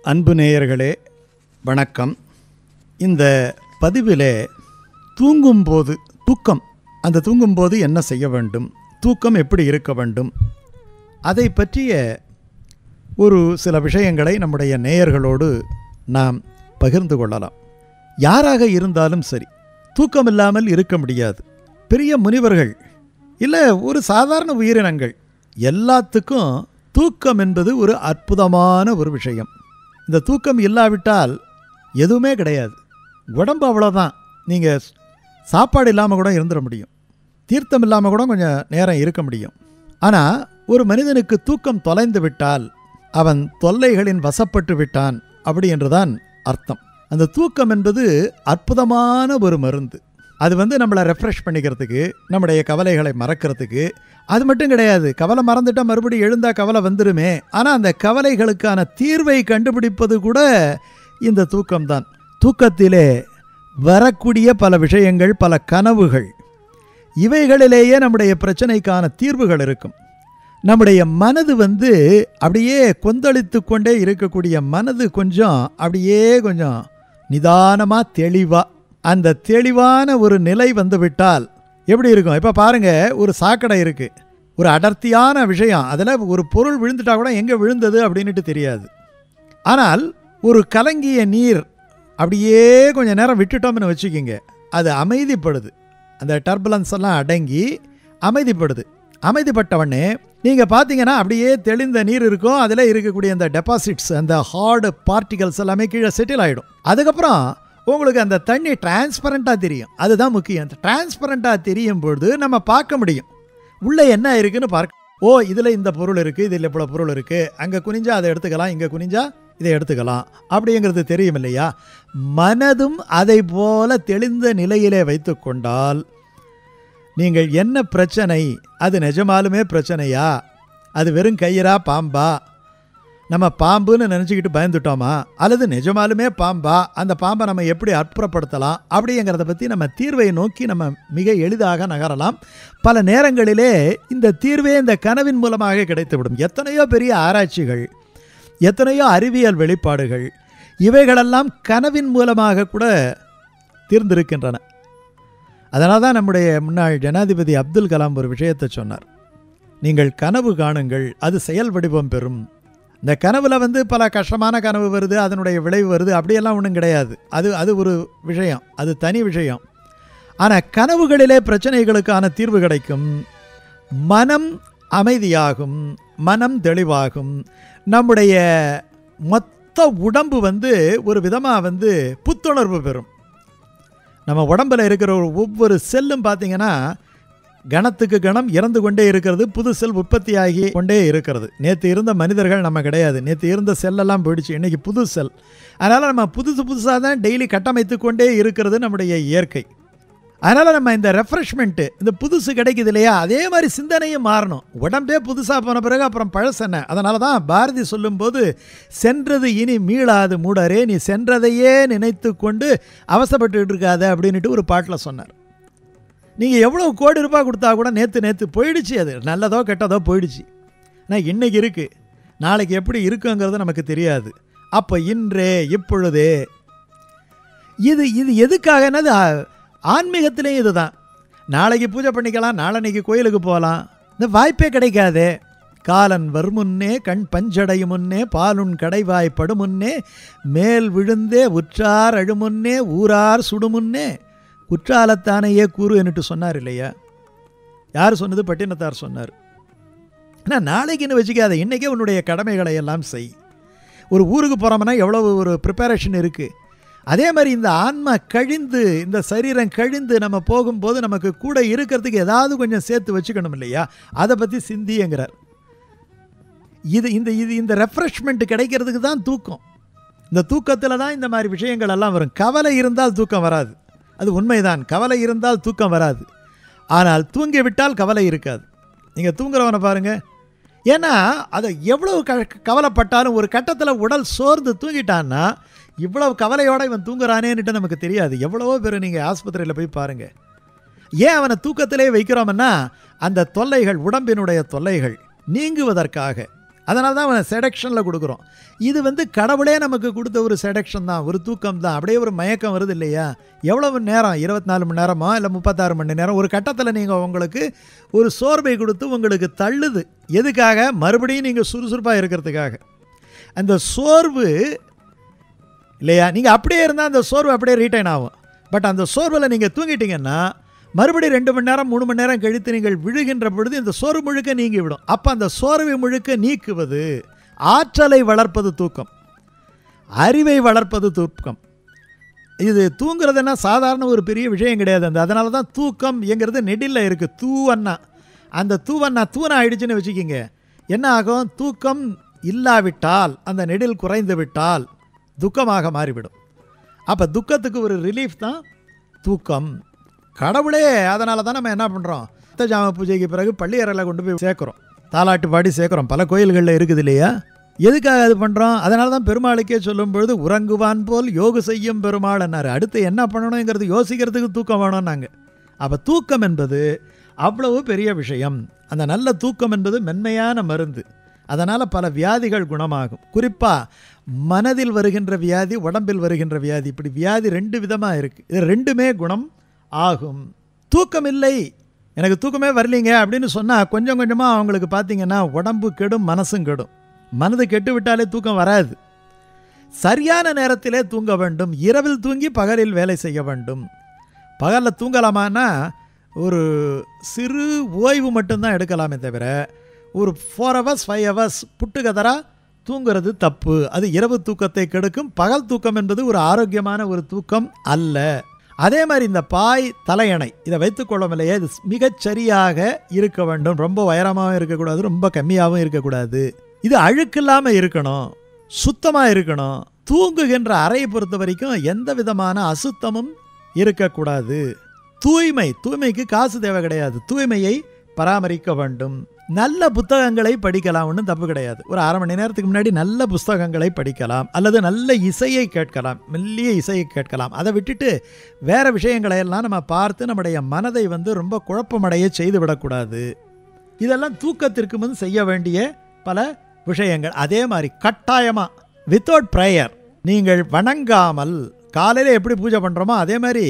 அன்பு நேயர்களே வணக்கம் இந்த பதிவிலே தூங்கும்போது தூக்கம் அந்த தூங்கும்போது என்ன செய்ய வேண்டும் தூக்கம் எப்படி இருக்க வேண்டும் அதை பற்றிய ஒரு சில விஷயங்களை நம்முடைய நேயர்களோடு நாம் பகிர்ந்து கொள்ளலாம் யாராக இருந்தாலும் சரி தூக்கம் இல்லாமல் இருக்க முடியாது பெரிய முனிவர்கள் இல்லை ஒரு சாதாரண உயிரினங்கள் எல்லாத்துக்கும் தூக்கம் என்பது ஒரு அற்புதமான ஒரு விஷயம் இந்த தூக்கம் இல்லாவிட்டால் எதுவுமே கிடையாது உடம்பு அவ்வளோதான் நீங்கள் சாப்பாடு இல்லாமல் கூட இருந்துட முடியும் தீர்த்தம் இல்லாமல் கூட கொஞ்சம் நேரம் இருக்க முடியும் ஆனால் ஒரு மனிதனுக்கு தூக்கம் தொலைந்து விட்டால் அவன் தொல்லைகளின் வசப்பட்டு விட்டான் அப்படி என்றுதான் அர்த்தம் அந்த தூக்கம் என்பது அற்புதமான ஒரு மருந்து அது வந்து நம்மளை ரெஃப்ரெஷ் பண்ணிக்கிறதுக்கு நம்முடைய கவலைகளை மறக்கிறதுக்கு அது மட்டும் கிடையாது கவலை மறந்துட்டால் மறுபடியும் எழுந்தால் கவலை வந்துடுமே ஆனால் அந்த கவலைகளுக்கான தீர்வை கண்டுபிடிப்பது கூட இந்த தூக்கம்தான் தூக்கத்திலே வரக்கூடிய பல விஷயங்கள் பல கனவுகள் இவைகளிலேயே நம்முடைய பிரச்சனைக்கான தீர்வுகள் இருக்கும் நம்முடைய மனது வந்து அப்படியே கொந்தளித்து கொண்டே இருக்கக்கூடிய மனது கொஞ்சம் அப்படியே கொஞ்சம் நிதானமாக தெளிவாக அந்த தெளிவான ஒரு நிலை வந்துவிட்டால் எப்படி இருக்கும் இப்போ பாருங்கள் ஒரு சாக்கடை இருக்குது ஒரு அடர்த்தியான விஷயம் அதில் ஒரு பொருள் விழுந்துட்டா கூட எங்கே விழுந்தது அப்படின்ட்டு தெரியாது ஆனால் ஒரு கலங்கிய நீர் அப்படியே கொஞ்சம் நேரம் விட்டுட்டோம்னு வச்சுக்கிங்க அது அமைதிப்படுது அந்த டர்புலன்ஸ் எல்லாம் அடங்கி அமைதிப்படுது அமைதிப்பட்டவொடனே நீங்கள் பார்த்தீங்கன்னா அப்படியே தெளிந்த நீர் இருக்கும் அதில் இருக்கக்கூடிய அந்த டெபாசிட்ஸ் அந்த ஹார்டு பார்ட்டிகல்ஸ் எல்லாமே கீழே செட்டில் ஆகிடும் அதுக்கப்புறம் உங்களுக்கு அந்த தண்ணி டிரான்ஸ்பரண்ட்டாக தெரியும் அதுதான் முக்கியம் அந்த டிரான்ஸ்பரண்ட்டாக தெரியும் பொழுது நம்ம பார்க்க முடியும் உள்ளே என்ன இருக்குன்னு பார்க்க ஓ இதில் இந்த பொருள் இருக்குது இதில் இவ்வளோ பொருள் இருக்குது அங்கே குனிஞ்சா அதை எடுத்துக்கலாம் இங்கே குனிஞ்சா இதை எடுத்துக்கலாம் அப்படிங்கிறது தெரியும் இல்லையா மனதும் அதை போல தெளிந்த நிலையிலே வைத்து கொண்டால் நீங்கள் என்ன பிரச்சனை அது நிஜமாலுமே பிரச்சனையா அது வெறும் கயிறா பாம்பா நம்ம பாம்புன்னு நினச்சிக்கிட்டு பயந்துட்டோமா அல்லது நிஜமாலுமே பாம்பா அந்த பாம்பை நம்ம எப்படி அற்புறப்படுத்தலாம் அப்படிங்கிறத பற்றி நம்ம தீர்வை நோக்கி நம்ம மிக எளிதாக நகரலாம் பல நேரங்களிலே இந்த தீர்வே இந்த கனவின் மூலமாக கிடைத்துவிடும் எத்தனையோ பெரிய ஆராய்ச்சிகள் எத்தனையோ அறிவியல் வெளிப்பாடுகள் இவைகளெல்லாம் கனவின் மூலமாக கூட தீர்ந்திருக்கின்றன அதனால தான் நம்முடைய முன்னாள் ஜனாதிபதி அப்துல் கலாம் ஒரு விஷயத்தை சொன்னார் நீங்கள் கனவு காணுங்கள் அது செயல் வடிவம் பெறும் இந்த கனவில் வந்து பல கஷ்டமான கனவு வருது அதனுடைய விளைவு வருது அப்படியெல்லாம் ஒன்றும் கிடையாது அது அது ஒரு விஷயம் அது தனி விஷயம் ஆனால் கனவுகளிலே பிரச்சனைகளுக்கான தீர்வு கிடைக்கும் மனம் அமைதியாகும் மனம் தெளிவாகும் நம்முடைய மொத்த உடம்பு வந்து ஒரு விதமாக வந்து புத்துணர்வு பெறும் நம்ம உடம்பில் இருக்கிற ஒரு ஒவ்வொரு செல்லும் பார்த்தீங்கன்னா கணத்துக்கு கணம் இறந்து கொண்டே இருக்கிறது புது செல் உற்பத்தி ஆகி கொண்டே இருக்கிறது நேற்று இருந்த மனிதர்கள் நம்ம கிடையாது நேற்று இருந்த செல்லெல்லாம் போயிடுச்சு இன்றைக்கி புது செல் அதனால் நம்ம புதுசு புதுசாக தான் டெய்லி கட்டமைத்து கொண்டே இருக்கிறது நம்முடைய இயற்கை அதனால் நம்ம இந்த ரெஃப்ரெஷ்மெண்ட்டு இந்த புதுசு கிடைக்குது இல்லையா அதே மாதிரி சிந்தனையும் மாறணும் உடம்பே புதுசாக போன பிறகு அப்புறம் பழசென்ன அதனால தான் பாரதி சொல்லும்போது சென்றது இனி மீளாது மூடரே நீ சென்றதையே நினைத்து கொண்டு அவசப்பட்டுக்கிட்டு இருக்காத அப்படின்ட்டு ஒரு பாட்டில் சொன்னார் நீங்கள் எவ்வளோ கோடி ரூபாய் கொடுத்தா கூட நேற்று நேற்று போயிடுச்சு அது நல்லதோ கெட்டதோ போயிடுச்சு ஆனால் இன்றைக்கி இருக்குது நாளைக்கு எப்படி இருக்குங்கிறது நமக்கு தெரியாது அப்போ இன்றே இப்பொழுதே இது இது எதுக்காகனா ஆன்மீகத்திலையும் இதுதான் நாளைக்கு பூஜை பண்ணிக்கலாம் நாளன்னைக்கு கோயிலுக்கு போகலாம் இந்த வாய்ப்பே கிடைக்காதே காலன் வருமுன்னே கண் பஞ்சடையும் முன்னே பாலுன் கடைவாய் படுமுன்னே மேல் விழுந்தே உற்றார் அழுமுன்னே ஊரார் சுடுமுன்னே குற்றாலத்தானையே கூறு என்னட்டு சொன்னார் இல்லையா யார் சொன்னது பட்டினத்தார் சொன்னார் ஆனால் நாளைக்குன்னு வச்சுக்காத இன்றைக்கே உன்னுடைய கடமைகளை எல்லாம் செய் ஒரு ஊருக்கு போகிறோம்னா எவ்வளோ ஒரு ப்ரிப்பரேஷன் இருக்குது அதே மாதிரி இந்த ஆன்மா கழிந்து இந்த சரீரம் கழிந்து நம்ம போகும்போது நமக்கு கூட இருக்கிறதுக்கு ஏதாவது கொஞ்சம் சேர்த்து வச்சுக்கணும் இல்லையா அதை பற்றி சிந்திங்கிறார் இது இந்த இது இந்த ரெஃப்ரெஷ்மெண்ட் கிடைக்கிறதுக்கு தான் தூக்கம் இந்த தூக்கத்தில் தான் இந்த மாதிரி விஷயங்கள் எல்லாம் வரும் கவலை இருந்தால் தூக்கம் வராது அது உண்மைதான் கவலை இருந்தால் தூக்கம் வராது ஆனால் தூங்கி விட்டால் கவலை இருக்காது நீங்கள் தூங்குறவனை பாருங்கள் ஏன்னா அதை எவ்வளவு க கவலைப்பட்டாலும் ஒரு கட்டத்தில் உடல் சோர்ந்து தூங்கிட்டான்னா இவ்வளவு கவலையோடு இவன் தூங்குறானேன்னுட்டு நமக்கு தெரியாது எவ்வளவோ பேர் நீங்கள் ஆஸ்பத்திரியில் போய் பாருங்கள் ஏன் அவனை தூக்கத்திலே வைக்கிறோம்னா அந்த தொல்லைகள் உடம்பினுடைய தொல்லைகள் நீங்குவதற்காக அதனால தான் அவன் செடக்ஷனில் கொடுக்குறோம் இது வந்து கடவுளே நமக்கு கொடுத்த ஒரு செடக்ஷன் தான் ஒரு தூக்கம் தான் அப்படியே ஒரு மயக்கம் வருது இல்லையா எவ்வளவு நேரம் இருபத்தி நாலு மணி நேரமோ இல்லை முப்பத்தாறு மணி நேரம் ஒரு கட்டத்தில் நீங்கள் உங்களுக்கு ஒரு சோர்வை கொடுத்து உங்களுக்கு தள்ளுது எதுக்காக மறுபடியும் நீங்கள் சுறுசுறுப்பாக இருக்கிறதுக்காக அந்த சோர்வு இல்லையா நீங்கள் அப்படியே இருந்தால் அந்த சோர்வு அப்படியே ரீட்டைன் ஆகும் பட் அந்த சோர்வில் நீங்கள் தூங்கிட்டீங்கன்னா மறுபடியும் ரெண்டு மணி நேரம் மூணு மணி நேரம் கழித்து நீங்கள் விழுகின்ற பொழுது இந்த சோர்வு முழுக்க நீங்கி விடும் அப்போ அந்த சோர்வை முழுக்க நீக்குவது ஆற்றலை வளர்ப்பது தூக்கம் அறிவை வளர்ப்பது தூக்கம் இது தூங்குறதுன்னா சாதாரண ஒரு பெரிய விஷயம் கிடையாது அந்த அதனால தான் தூக்கம் என்கிறது நெடில் இருக்குது தூவண்ணா அந்த தூவண்ணா தூணா ஆயிடுச்சுன்னு வச்சுக்கிங்க என்ன ஆகும் தூக்கம் இல்லாவிட்டால் அந்த நெடில் குறைந்து விட்டால் துக்கமாக மாறிவிடும் அப்போ துக்கத்துக்கு ஒரு ரிலீஃப் தான் தூக்கம் கடவுளே அதனால தான் நம்ம என்ன பண்ணுறோம் ஜாம பூஜைக்கு பிறகு பள்ளி அறையில் கொண்டு போய் சேர்க்குறோம் தாலாட்டு பாடி சேர்க்குறோம் பல கோயில்களில் இருக்குது இல்லையா எதுக்காக அது பண்ணுறோம் அதனால தான் பெருமாளுக்கே சொல்லும் பொழுது உறங்குவான் போல் யோகு செய்யும் பெருமாள் என்னார் அடுத்து என்ன பண்ணணுங்கிறது யோசிக்கிறதுக்கு தூக்கம் வேணும்னாங்க அப்போ தூக்கம் என்பது அவ்வளவு பெரிய விஷயம் அந்த நல்ல தூக்கம் என்பது மென்மையான மருந்து அதனால் பல வியாதிகள் குணமாகும் குறிப்பாக மனதில் வருகின்ற வியாதி உடம்பில் வருகின்ற வியாதி இப்படி வியாதி ரெண்டு விதமாக இருக்குது இது ரெண்டுமே குணம் ஆகும் தூக்கம் இல்லை எனக்கு தூக்கமே வரலீங்க அப்படின்னு சொன்னால் கொஞ்சம் கொஞ்சமாக அவங்களுக்கு பார்த்தீங்கன்னா உடம்பு கெடும் மனசும் கெடும் மனது கெட்டு விட்டாலே தூக்கம் வராது சரியான நேரத்திலே தூங்க வேண்டும் இரவில் தூங்கி பகலில் வேலை செய்ய வேண்டும் பகலில் தூங்கலாமான்னா ஒரு சிறு ஓய்வு மட்டும்தான் எடுக்கலாமே தவிர ஒரு ஃபோர் ஹவர்ஸ் ஃபைவ் ஹவர்ஸ் புட்டுக்கதரா தூங்குறது தப்பு அது இரவு தூக்கத்தை கெடுக்கும் பகல் தூக்கம் என்பது ஒரு ஆரோக்கியமான ஒரு தூக்கம் அல்ல அதே மாதிரி இந்த பாய் தலையணை இதை வைத்துக்கொள்ளும் இல்லையே இது மிகச் சரியாக இருக்க வேண்டும் ரொம்ப உயரமாகவும் இருக்கக்கூடாது ரொம்ப கம்மியாகவும் இருக்கக்கூடாது இது அழுக்கில்லாமல் இருக்கணும் சுத்தமாக இருக்கணும் தூங்குகின்ற அறையை பொறுத்த வரைக்கும் எந்த விதமான அசுத்தமும் இருக்கக்கூடாது தூய்மை தூய்மைக்கு காசு தேவை கிடையாது தூய்மையை பராமரிக்க வேண்டும் நல்ல புத்தகங்களை படிக்கலாம் ஒன்றும் தப்பு கிடையாது ஒரு அரை மணி நேரத்துக்கு முன்னாடி நல்ல புஸ்தகங்களை படிக்கலாம் அல்லது நல்ல இசையை கேட்கலாம் மெல்லிய இசையை கேட்கலாம் அதை விட்டுட்டு வேறு விஷயங்களை எல்லாம் நம்ம பார்த்து நம்முடைய மனதை வந்து ரொம்ப குழப்பமடைய செய்து விடக்கூடாது இதெல்லாம் தூக்கத்திற்கு முன் செய்ய வேண்டிய பல விஷயங்கள் அதே மாதிரி கட்டாயமாக வித்தவுட் ப்ரேயர் நீங்கள் வணங்காமல் காலையில் எப்படி பூஜை பண்ணுறோமோ அதே மாதிரி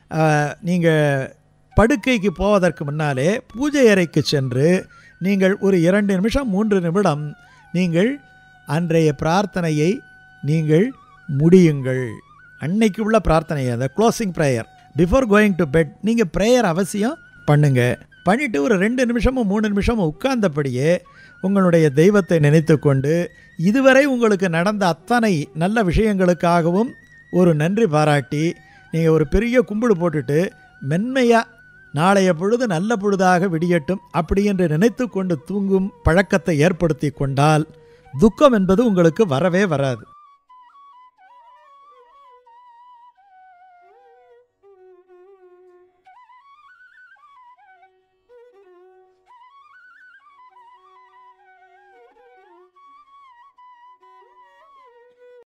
நீங்கள் படுக்கைக்கு போவதற்கு முன்னாலே பூஜை அறைக்கு சென்று நீங்கள் ஒரு இரண்டு நிமிஷம் மூன்று நிமிடம் நீங்கள் அன்றைய பிரார்த்தனையை நீங்கள் முடியுங்கள் அன்னைக்கு உள்ள பிரார்த்தனை அந்த closing prayer before going to bed நீங்கள் ப்ரேயர் அவசியம் பண்ணுங்க பண்ணிவிட்டு ஒரு ரெண்டு நிமிஷமும் மூணு நிமிஷமும் உட்கார்ந்தபடியே உங்களுடைய தெய்வத்தை நினைத்து கொண்டு இதுவரை உங்களுக்கு நடந்த அத்தனை நல்ல விஷயங்களுக்காகவும் ஒரு நன்றி பாராட்டி நீங்கள் ஒரு பெரிய கும்பிடு போட்டுட்டு மென்மையாக நாளைய பொழுது நல்ல பொழுதாக விடியட்டும் அப்படி என்று நினைத்து கொண்டு தூங்கும் பழக்கத்தை ஏற்படுத்தி கொண்டால் துக்கம் என்பது உங்களுக்கு வரவே வராது